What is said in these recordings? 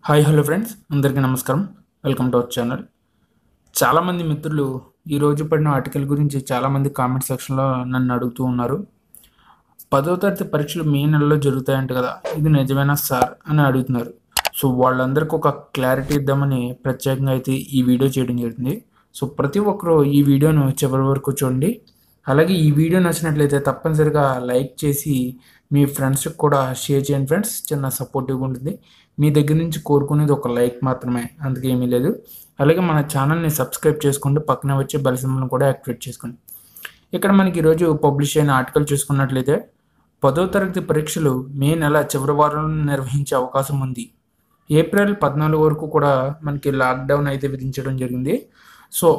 hi hello friends అందరికీ నమస్కారం welcome to our channel చాలామంది మిత్రులు ఈరోజు పడిన ఆర్టికల్ గురించి చాలామంది కామెంట్ సెక్షన్లో నన్ను అడుగుతూ ఉన్నారు పదో తరగతి పరీక్షలు మే నెలలో జరుగుతాయంట కదా ఇది నిజమేనా సార్ అని అడుగుతున్నారు సో వాళ్ళందరికీ ఒక క్లారిటీ ఇద్దామని ప్రత్యేకంగా అయితే ఈ వీడియో చేయడం జరుగుతుంది సో ప్రతి ఒక్కరూ ఈ వీడియోను చివరి వరకు చూడండి అలాగే ఈ వీడియో నచ్చినట్లయితే తప్పనిసరిగా లైక్ చేసి మీ ఫ్రెండ్స్కి కూడా షేర్ చేయండి ఫ్రెండ్స్ చిన్న సపోర్టివ్గా ఉంటుంది మీ దగ్గర నుంచి కోరుకునేది ఒక లైక్ మాత్రమే అందుకే ఏమీ లేదు అలాగే మన ఛానల్ని సబ్స్క్రైబ్ చేసుకోండి పక్కన వచ్చే బెల్ సింబల్ని కూడా యాక్టివేట్ చేసుకోండి ఇక్కడ మనకి ఈరోజు పబ్లిష్ అయిన ఆర్టికల్ చూసుకున్నట్లయితే పదో తరగతి పరీక్షలు మే నెల చివరి వారంలో నిర్వహించే అవకాశం ఉంది ఏప్రిల్ పద్నాలుగు వరకు కూడా మనకి లాక్డౌన్ అయితే విధించడం జరిగింది సో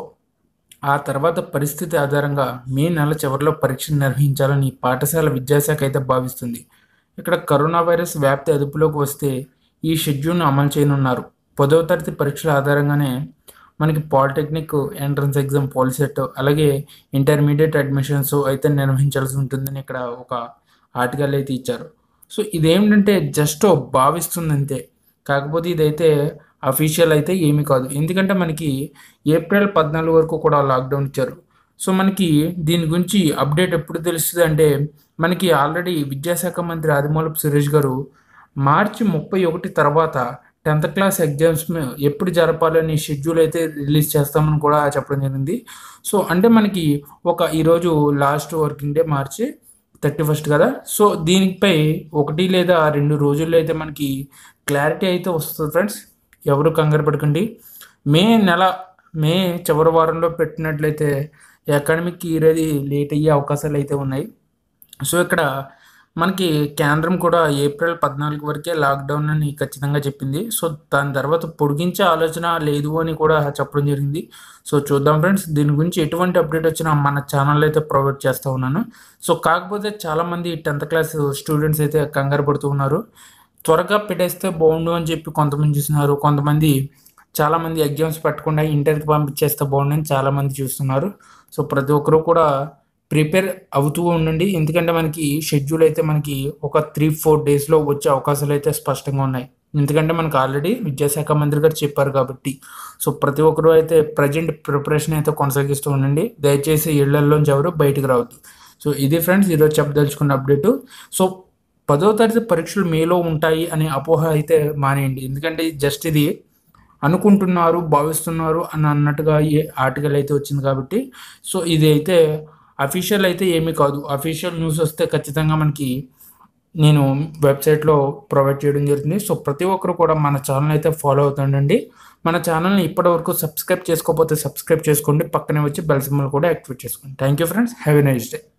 ఆ తర్వాత పరిస్థితి ఆధారంగా మే నెల చివరిలో పరీక్షలు నిర్వహించాలని పాఠశాల విద్యాశాఖ అయితే భావిస్తుంది ఇక్కడ కరోనా వైరస్ వ్యాప్తి అదుపులోకి వస్తే ఈ షెడ్యూల్ను అమలు చేయనున్నారు పదవ తరగతి పరీక్షల ఆధారంగానే మనకి పాలిటెక్నిక్ ఎంట్రన్స్ ఎగ్జామ్ పాలిసెట్ అలాగే ఇంటర్మీడియట్ అడ్మిషన్స్ అయితే నిర్వహించాల్సి ఉంటుందని ఇక్కడ ఒక ఆర్టికల్ అయితే ఇచ్చారు సో ఇదేమిటంటే జస్ట్ భావిస్తుంది అంతే కాకపోతే ఇదైతే అఫీషియల్ అయితే ఏమీ కాదు ఎందుకంటే మనకి ఏప్రిల్ పద్నాలుగు వరకు కూడా లాక్డౌన్ ఇచ్చారు సో మనకి దీని గురించి అప్డేట్ ఎప్పుడు తెలుస్తుంది అంటే మనకి ఆల్రెడీ విద్యాశాఖ మంత్రి ఆదిమూలపు సురేష్ గారు మార్చి ముప్పై ఒకటి తర్వాత టెన్త్ క్లాస్ ఎగ్జామ్స్ ఎప్పుడు జరపాలని షెడ్యూల్ అయితే రిలీజ్ చేస్తామని కూడా చెప్పడం జరిగింది సో అంటే మనకి ఒక ఈరోజు last working day March thirty first కదా సో దీనిపై ఒకటి లేదా రెండు రోజుల్లో అయితే మనకి క్లారిటీ అయితే వస్తుంది ఫ్రెండ్స్ ఎవరు కంగారు పడకండి మే నెల మే చివరి వారంలో పెట్టినట్లయితే అకాడమిక్ ఇయర్ అది లేట్ అయ్యే అవకాశాలు అయితే ఉన్నాయి సో ఇక్కడ మనకి కేంద్రం కూడా ఏప్రిల్ పద్నాలుగు వరకే లాక్డౌన్ అని ఖచ్చితంగా చెప్పింది సో దాని తర్వాత పొడిగించే ఆలోచన లేదు అని కూడా చెప్పడం జరిగింది సో చూద్దాం ఫ్రెండ్స్ దీని గురించి ఎటువంటి అప్డేట్ వచ్చినా మన ఛానల్ అయితే ప్రొవైడ్ చేస్తూ ఉన్నాను సో కాకపోతే చాలామంది టెన్త్ క్లాస్ స్టూడెంట్స్ అయితే కంగారు పడుతూ ఉన్నారు త్వరగా పెట్టేస్తే బాగుండు అని చెప్పి కొంతమంది చూస్తున్నారు కొంతమంది చాలామంది ఎగ్జామ్స్ పెట్టకుండా ఇంటర్కి పంపించేస్తే బాగుండు అని చాలామంది చూస్తున్నారు సో ప్రతి ఒక్కరు కూడా ప్రిపేర్ అవుతూ ఉండండి ఎందుకంటే మనకి షెడ్యూల్ అయితే మనకి ఒక త్రీ ఫోర్ డేస్లో వచ్చే అవకాశాలు అయితే స్పష్టంగా ఉన్నాయి ఎందుకంటే మనకు ఆల్రెడీ విద్యాశాఖ మంత్రి గారు చెప్పారు కాబట్టి సో ప్రతి ఒక్కరు అయితే ప్రజెంట్ ప్రిపరేషన్ అయితే కొనసాగిస్తూ ఉండండి దయచేసి ఇళ్లలోంచి ఎవరు బయటకు రావద్దు సో ఇది ఫ్రెండ్స్ ఈరోజు చెప్పదలుచుకున్న అప్డేటు సో పదో తరగతి పరీక్షలు మేలో ఉంటాయి అనే అపోహ అయితే మానేయండి ఎందుకంటే జస్ట్ ఇది అనుకుంటున్నారు భావిస్తున్నారు అని అన్నట్టుగా ఈ ఆర్టికల్ అయితే వచ్చింది కాబట్టి సో ఇది అయితే అఫీషియల్ అయితే ఏమీ కాదు అఫీషియల్ న్యూస్ వస్తే ఖచ్చితంగా మనకి నేను వెబ్సైట్లో ప్రొవైడ్ చేయడం జరుగుతుంది సో ప్రతి ఒక్కరు కూడా మన ఛానల్ అయితే ఫాలో అవుతుండండి మన ఛానల్ని ఇప్పటివరకు సబ్స్క్రైబ్ చేసుకోకపోతే సబ్స్క్రైబ్ చేసుకోండి పక్కనే వచ్చి బెల్ సింబల్ కూడా యాక్టివేట్ చేసుకోండి thank you friends have a nice day